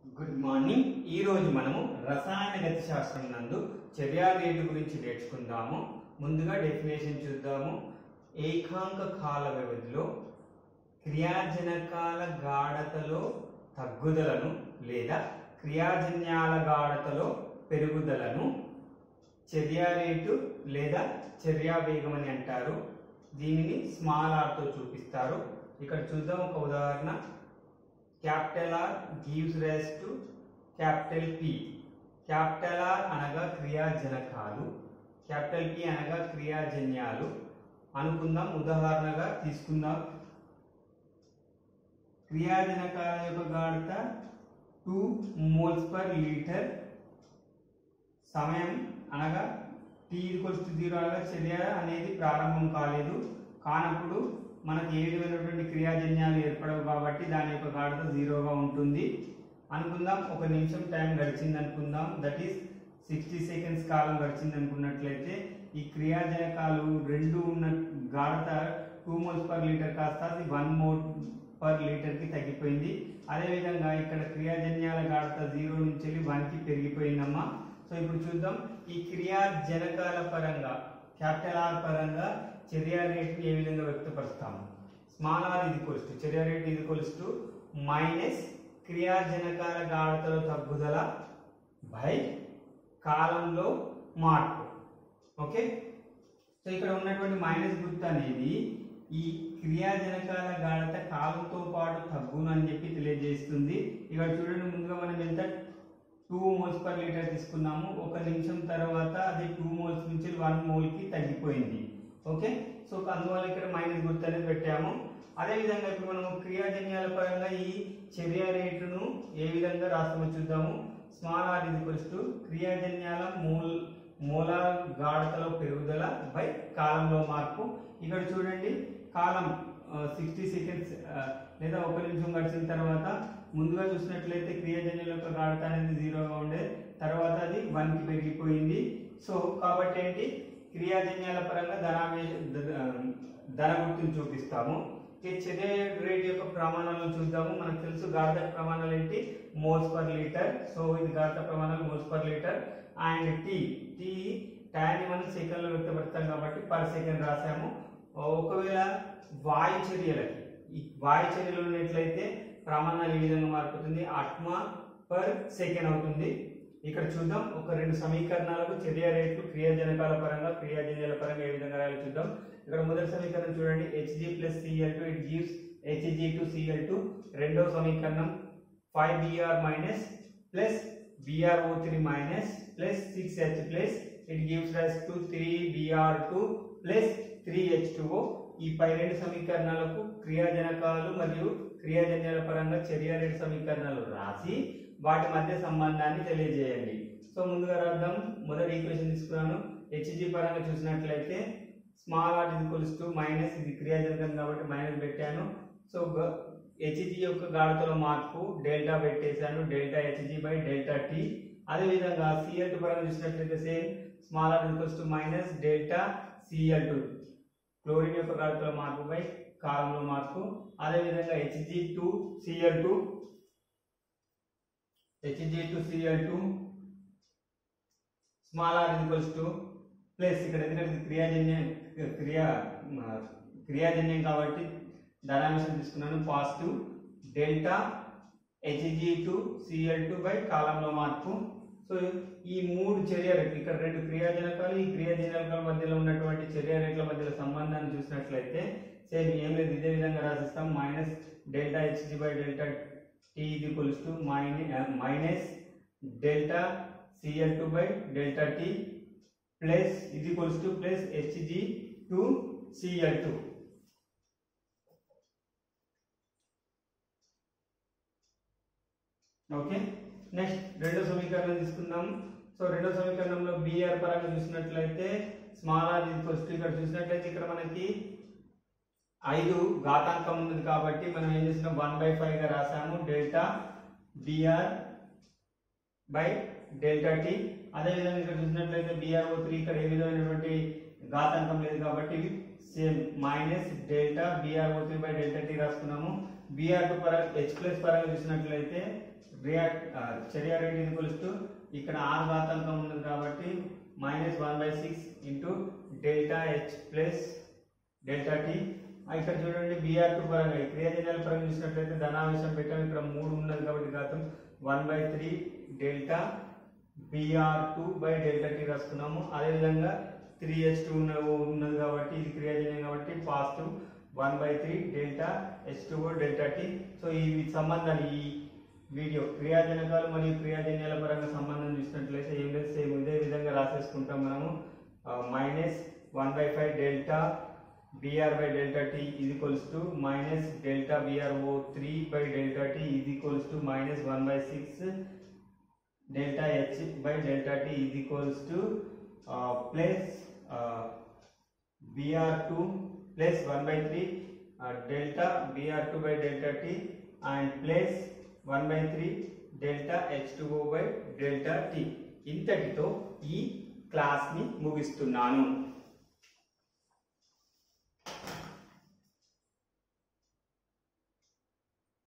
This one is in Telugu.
గుడ్ మార్నింగ్ ఈ రోజు మనము రసాయన గతి శాస్త్రం నందు చర్యా రేటు గురించి నేర్చుకుందాము ముందుగా డెఫినేషన్ చూద్దాము ఏకాంక కాల వ్యవధిలో క్రియాజనకాల గాఢతలో తగ్గుదలను లేదా క్రియాజన్యాల గాఢతలో పెరుగుదలను చర్యా రేటు లేదా చర్యా వేగం అని అంటారు దీనిని స్మాల్ ఆర్తో చూపిస్తారు ఇక్కడ చూద్దాం ఒక ఉదాహరణ capital R gives rise to capital P capital R అనగా క్రియాజనకాలు క్యాపిటల్ పి అనగా క్రియాజన్యాలు అనుకుందాం ఉదాహరణగా తీసుకుందాం క్రియాజనకాల యొక్క గాఢత టూ మోల్స్ పర్ లీటర్ సమయం అనగా టీ ఈక్వల్స్ టు జీరో అనగా చర్య అనేది ప్రారంభం కాలేదు కానప్పుడు మనకు ఏ విధమైనటువంటి క్రియాజన్యాలు ఏర్పడవు కాబట్టి దాని యొక్క గాఢత జీరోగా ఉంటుంది అనుకుందాం ఒక నిమిషం టైం గడిచింది అనుకుందాం దట్ ఈస్ సిక్స్టీ సెకండ్స్ కాలం గడిచింది అనుకున్నట్లయితే ఈ క్రియాజనకాలు రెండు ఉన్న గాఢత టూ మోల్స్ పర్ లీటర్ కాస్త అది వన్ మోల్ పర్ లీటర్కి తగ్గిపోయింది అదేవిధంగా ఇక్కడ క్రియాజన్యాల గాఢత జీరో నుంచి వెళ్ళి వన్కి పెరిగిపోయిందమ్మా సో ఇప్పుడు చూద్దాం ఈ క్రియాజనకాల పరంగా క్యాపిటల్ ఆర్ పరంగా చర్యా రేట్ని ఏ విధంగా వ్యక్తపరుస్తాము స్మాల్ ఆర్ ఇది ఈక్వల్స్ టు చర్యా రేట్ ఇది ఈక్వల్స్ టు మైనస్ క్రియాజనకాల గాఢతలో తగ్గుదల బై కాలంలో మార్పు ఓకే సో ఇక్కడ ఉన్నటువంటి మైనస్ గుర్తు అనేది ఈ క్రియాజనకాల గాఢత కాలంతో పాటు తగ్గును అని చెప్పి తెలియజేస్తుంది ఇక్కడ చూడండి ముందుగా మనం ఎంత టూ మోల్స్ పర్ లీటర్ తీసుకున్నాము ఒక నిమిషం తర్వాత అది టూ మోల్స్ నుంచి వన్ మోల్కి తగ్గిపోయింది ఓకే సో అందువల్ల ఇక్కడ మైనస్ గుర్తు అనేది పెట్టాము అదేవిధంగా ఇప్పుడు మనము క్రియాజన్యాల పరంగా ఈ చర్య రేటును ఏ విధంగా రాస్తామో చూద్దాము స్మాల్ ఆర్ ఇది టు క్రియాజన్యాల మూల్ మూలార్ గాఢతలో పెరుగుదల బై కాలంలో మార్పు ఇక్కడ చూడండి కాలం సిక్స్టీ సెకండ్స్ లేదా ఒక నిమిషం గడిచిన తర్వాత ముందుగా చూసినట్లయితే క్రియాజన్యుల యొక్క గాఢత అనేది జీరోగా ఉండే తర్వాత అది వన్కి పెరిగిపోయింది సో కాబట్టి ఏంటి క్రియాజన్యాల పరంగా ధనావే ధన గుర్తుని చూపిస్తాము ఈ చర్య రేట్ యొక్క ప్రమాణాలను చూద్దాము మనకు తెలుసు గాఢత ప్రమాణాలు ఏంటి మోల్స్ పర్ లీటర్ సో ఇది గాఢత ప్రమాణాలు moles per litre and T T time మనం సెకండ్లో వ్యక్తపడతాం కాబట్టి పర్ సెకండ్ రాసాము ఒకవేళ వాయు చర్యలకి ఈ వాయు చర్యలు ఉన్నట్లయితే ప్రమాణాలు ఈ విధంగా మారిపోతుంది ఆత్మ పర్ సెకండ్ అవుతుంది ఇక్కడ చూద్దాం ఒక రెండు సమీకరణాలకు చర్య రేట్లు క్రియాజనకాల పరంగా క్రియాజన్యాల పరంగా ఏ విధంగా రాయాలో చూద్దాం ఇక్కడ మొదటి సమీకరణం చూడండి HG plus CL two it gives HG two CL two రెండో సమీకరణం five BR minus plus BRO three minus plus six H plus it gives rise to three BR two plus three H two ఈ పై రెండు సమీకరణాలకు క్రియాజనకాలు మరియు క్రియాజన్యాల పరంగా చర్య రేటు సమీకరణాలు రాసి వాటి మధ్య సంబంధాన్ని తెలియజేయండి సో ముందుగా రాద్దాం మొదటి ఈక్వేషన్ తీసుకున్నాను హెచ్జి పరంగా చూసినట్లయితే small R equals to minus ఇది క్రియాజనకం కాబట్టి మైనస్ పెట్టాను సో హెచ్జి యొక్క గాఢతలో మార్పు డెల్టా పెట్టేశాను delta HG by delta T అదేవిధంగా సిఎల్ టూ పరంగా చూసినట్లయితే same small R equals to minus delta CL two chlorine యొక్క గాఢతలో మార్పు బై కాలంలో మార్పు అదేవిధంగా HG two CL two HG two CL two small R equals to plus ఇక్కడ ఎందుకంటే ఇది క్రియాజన్యం క్రియా క్రియాజన్యం కాబట్టి ధనాంశం తీసుకున్నాను positive delta HG two CL two by కాలంలో మార్పు సో ఈ మూడు చర్య రేట్లు ఇక్కడ రెండు క్రియాజనకాలు ఈ క్రియాజనకాల మధ్యలో ఉన్నటువంటి చర్య రేట్ల మధ్యలో సంబంధాన్ని చూసినట్లయితే సేమ్ ఏం లేదు ఇదే విధంగా రాసిస్తాం minus delta HG by delta T ఇది equals to minus delta CL two by delta T plus ఇది equals to plus HG two CL two okay next రెండో సమీకరణం తీసుకుందాం సో రెండో సమీకరణంలో బిఆర్ పరంగా చూసినట్లయితే స్మాల్ ఆర్ ఈక్వల్స్ టు ఇక్కడ చూసినట్లయితే ఇక్కడ మనకి ఐదు ఘాతాంకం ఉన్నది కాబట్టి మనం ఏం చేసినాం వన్ బై ఫైవ్ గా రాసాము delta BR by delta T అదేవిధంగా ఇక్కడ చూసినట్లయితే బిఆర్ఓ త్రీ ఇక్కడ ఏ విధమైనటువంటి ఘాతాంకం లేదు కాబట్టి same minus delta BRO three by delta T రాసుకున్నాము బిఆర్ టూ పరంగా హెచ్ ప్లస్ పరంగా చూసినట్లయితే రియాక్ట్ చర్య రేట్ ఈక్వల్స్ టు ఇక్కడ ఆర్ ఘాతాంకం ఉంది కాబట్టి minus one by six into delta H plus delta T ఇక్కడ చూడండి బిఆర్ టూ పరంగా క్రియాజన్యాల పరంగా చూసినట్లయితే ధనావేశం పెట్టాము ఇక్కడ మూడు ఉన్నది కాబట్టి ఘాతం one by three delta BR two by delta T రాసుకున్నాము అదేవిధంగా త్రీ హెచ్ టూ ఉన్నది కాబట్టి ఇది క్రియాజన్యం కాబట్టి positive one by three delta H two delta T so ఈ సంబంధాలు ఈ వీడియో క్రియాజనకాలు మరియు క్రియాజన్యాల పరంగా సంబంధం చూసినట్లయితే ఏం లేదు సేమ్ ఇదే విధంగా రాసేసుకుంటాం మనము minus one by five delta br by delta t is equals to minus delta bro 3 by delta t is equals to minus 1 by 6 delta h by delta t is equals to uh, plus uh, br2 plus 1 by 3 uh, delta br2 by delta t and plus 1 by 3 delta h2o by delta t ఇంతటితో ఈ క్లాస్ని ముగిస్తున్నాను